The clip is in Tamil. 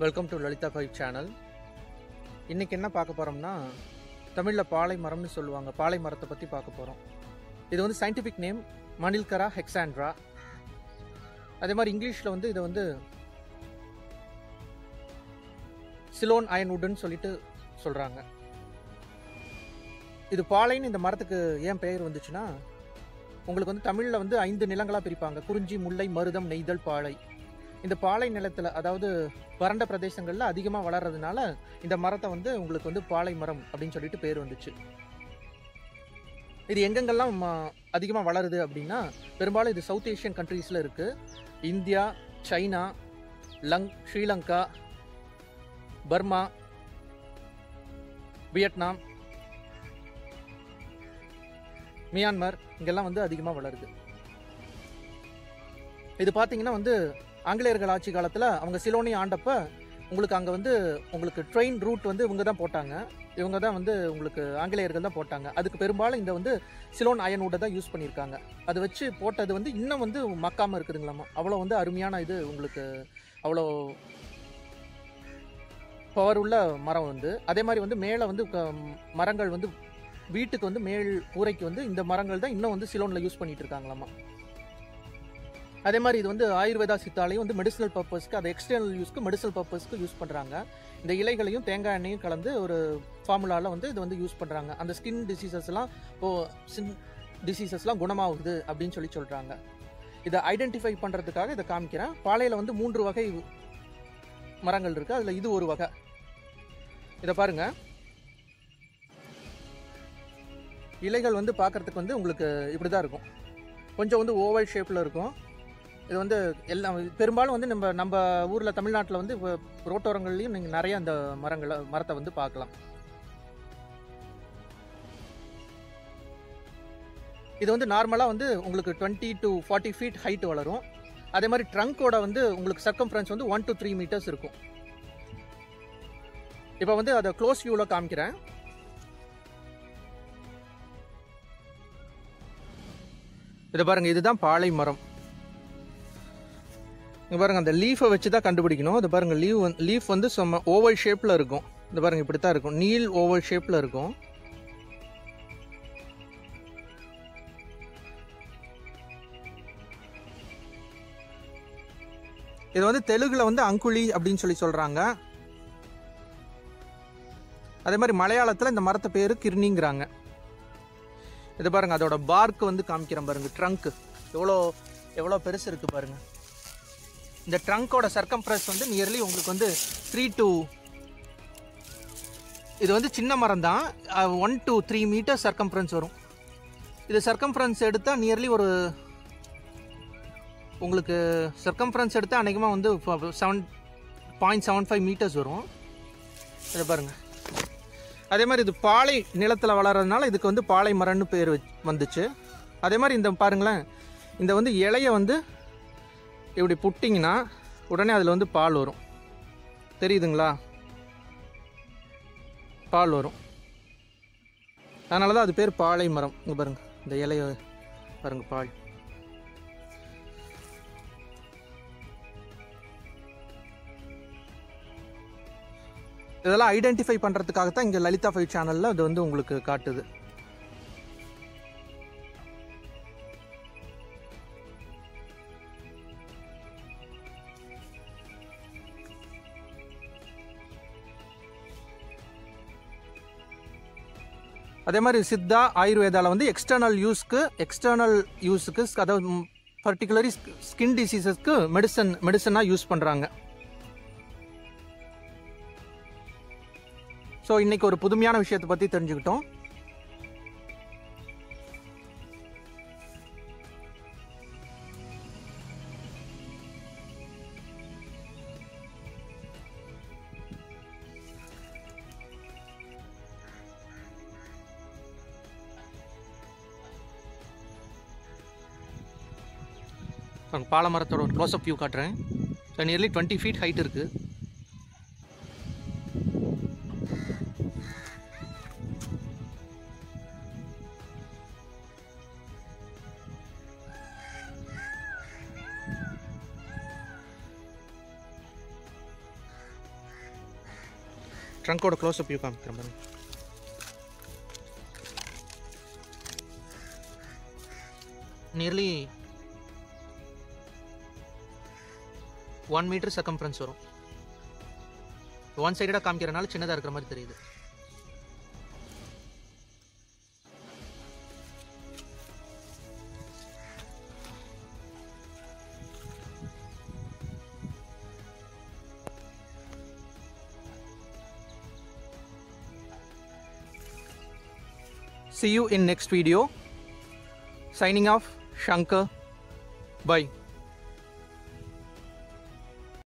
Welcome to Lalitha five channel இன்றைக்கி என்ன பார்க்க போகிறோம்னா தமிழில் பாலை மரம்னு சொல்லுவாங்க பாலை மரத்தை பற்றி பார்க்க போகிறோம் இது வந்து சயின்டிஃபிக் நேம் மணில்கரா ஹெக்ஸாண்ட்ரா அதே மாதிரி இங்கிலீஷில் வந்து இதை வந்து சிலோன் அயன்வுட்னு சொல்லிட்டு சொல்கிறாங்க இது பாலைன்னு இந்த மரத்துக்கு ஏன் பெயர் வந்துச்சுன்னா உங்களுக்கு வந்து தமிழில் வந்து ஐந்து நிலங்களாக பிரிப்பாங்க குறிஞ்சி முல்லை மருதம் நெய்தல் பாலை இந்த பாலை நிலத்தில் அதாவது வறண்ட பிரதேசங்களில் அதிகமாக வளர்றதுனால இந்த மரத்தை வந்து உங்களுக்கு வந்து பாலை மரம் அப்படின்னு சொல்லிட்டு பேர் வந்துச்சு இது எங்கெங்கெல்லாம் அதிகமாக வளருது அப்படின்னா பெரும்பாலும் இது சவுத் ஏஷியன் கண்ட்ரீஸில் இருக்குது இந்தியா சைனா லங் ஸ்ரீலங்கா பர்மா வியட்நாம் மியான்மர் இங்கெல்லாம் வந்து அதிகமாக வளருது இது பார்த்தீங்கன்னா வந்து ஆங்கிலேயர்கள் ஆட்சி காலத்தில் அவங்க சிலோனி ஆண்டப்ப உங்களுக்கு அங்கே வந்து உங்களுக்கு ட்ரெயின் ரூட் வந்து இவங்க தான் போட்டாங்க இவங்க தான் வந்து உங்களுக்கு ஆங்கிலேயர்கள் தான் போட்டாங்க அதுக்கு பெரும்பாலும் இந்த வந்து சிலோன் அயனோட தான் யூஸ் பண்ணியிருக்காங்க அதை வச்சு போட்டது வந்து இன்னும் வந்து மக்காமல் இருக்குதுங்களாமா அவ்வளோ வந்து அருமையான இது உங்களுக்கு அவ்வளோ பவர் உள்ள மரம் வந்து அதே மாதிரி வந்து மேலே வந்து க- மரங்கள் வந்து வீட்டுக்கு வந்து மேல் கூரைக்கு வந்து இந்த மரங்கள் தான் இன்னும் வந்து சிலோனில் யூஸ் பண்ணிட்டு இருக்காங்களாமா அதே மாதிரி இது வந்து ஆயுர்வேதா சித்தாலையும் வந்து மெடிசனல் பர்பஸ்க்கு அது எக்ஸ்டர்னல் யூஸ்க்கு மெடிசனல் பர்பஸ்க்கு யூஸ் பண்ணுறாங்க இந்த இலைகளையும் தேங்காய் எண்ணெயும் கலந்து ஒரு ஃபார்முலாவில் வந்து இது வந்து யூஸ் பண்ணுறாங்க அந்த ஸ்கின் டிசீசஸ்லாம் ஓ ஸ்கின் டிசீசஸ்லாம் குணமாகுது அப்படின்னு சொல்லி சொல்கிறாங்க இதை ஐடென்டிஃபை பண்ணுறதுக்காக இதை காமிக்கிறேன் பாலையில் வந்து மூன்று வகை மரங்கள் இருக்குது அதில் இது ஒரு வகை இதை பாருங்க இலைகள் வந்து பார்க்கறதுக்கு வந்து உங்களுக்கு இப்படி தான் இருக்கும் கொஞ்சம் வந்து ஓவல் ஷேப்பில் இருக்கும் இது வந்து எல்லாம் பெரும்பாலும் வந்து நம்ம நம்ம ஊரில் தமிழ்நாட்டில் வந்து இப்போ ரோட்டோரங்கள்லையும் நீங்கள் நிறைய அந்த மரங்களை மரத்தை வந்து பார்க்கலாம் இது வந்து நார்மலாக வந்து உங்களுக்கு twenty to forty feet height வளரும் அதே மாதிரி ட்ரங்கோட வந்து உங்களுக்கு சர்க்கம்ஃபரன்ஸ் வந்து ஒன் டு த்ரீ மீட்டர்ஸ் இருக்கும் இப்போ வந்து அதை க்ளோஸ் வியூவில் காமிக்கிறேன் இதை பாருங்க இதுதான் பாலை மரம் இங்க பாருங்க அந்த லீஃபை வச்சு தான் கண்டுபிடிக்கணும் இது பாருங்க லீவ் லீஃப் வந்து சும்மா ஓவல் ஷேப்பில் இருக்கும் இந்த பாருங்க இப்படி தான் இருக்கும் நீல் ஓவல் ஷேப்பில் இருக்கும் இது வந்து தெலுங்குல வந்து அங்குழி அப்படின்னு சொல்லி சொல்றாங்க அதே மாதிரி மலையாளத்தில் இந்த மரத்தை பேர் கிர்னிங்கிறாங்க இது பாருங்க அதோட பார்க் வந்து காமிக்கிறேன் பாருங்க ட்ரங்க் எவ்வளோ எவ்வளோ பெருசு இருக்கு பாருங்க இந்த ட்ரங்கோட சர்க்கம்ப்ரஸ் வந்து நியர்லி உங்களுக்கு வந்து த்ரீ டு இது வந்து சின்ன மரம் தான் one two three metre circumference வரும் இது சர்க்கம்ஃபரன்ஸ் எடுத்தால் நியர்லி ஒரு உங்களுக்கு சர்க்கம்ஃபரன்ஸ் எடுத்தால் அநேகமாக வந்து seven point seven five metres வரும் இதை பாருங்கள் அதே மாதிரி இது பாலை நிலத்தில் வளர்றதுனால இதுக்கு வந்து பாலை மரம்னு பேர் வச்- வந்துச்சு அதே மாதிரி இந்த பாருங்களேன் இந்த வந்து இலைய வந்து இப்படி புட்டிங்கன்னா உடனே அதில் வந்து பால் வரும் தெரியுதுங்களா பால் வரும் அதனால தான் அது பேர் பாலை மரம் இங்கே பாருங்க இந்த இலைய பாருங்க பால் இதெல்லாம் ஐடென்டிஃபை பண்ணுறதுக்காக தான் இங்கே லலிதா ஃபைவ் சேனலில் அது வந்து உங்களுக்கு காட்டுது அதே மாதிரி சித்தா ஆயுர்வேதாவில் வந்து எக்ஸ்டர்னல் யூஸ்க்கு எக்ஸ்டர்னல் யூஸுக்கு அதாவது பர்டிகுலரி ஸ்கின் டிசீசஸ்க்கு மெடிசன் மெடிசனாக யூஸ் பண்ணுறாங்க ஸோ இன்னைக்கு ஒரு புதுமையான விஷயத்தை பற்றி தெரிஞ்சுக்கிட்டோம் பாருங்க, பாலை மரத்தோட ஒரு க்ளோஸ்அப் வியூ காட்டுறேன் நியர்லி டுவெண்ட்டி ஃபீட் ஹைட் இருக்குது ட்ரங்கோட க்ளோஸ்அப் வியூ காமிக்கிறேன் பாருங்க நியர்லி ஒன் மீட்டர் சக்கம்ஃபரன்ஸ் வரும் ஒன் சைடடாக காமிக்கிறனால சின்னதாக இருக்கிற மாதிரி தெரியுது See you in next video. Signing off, Shankar. Bye.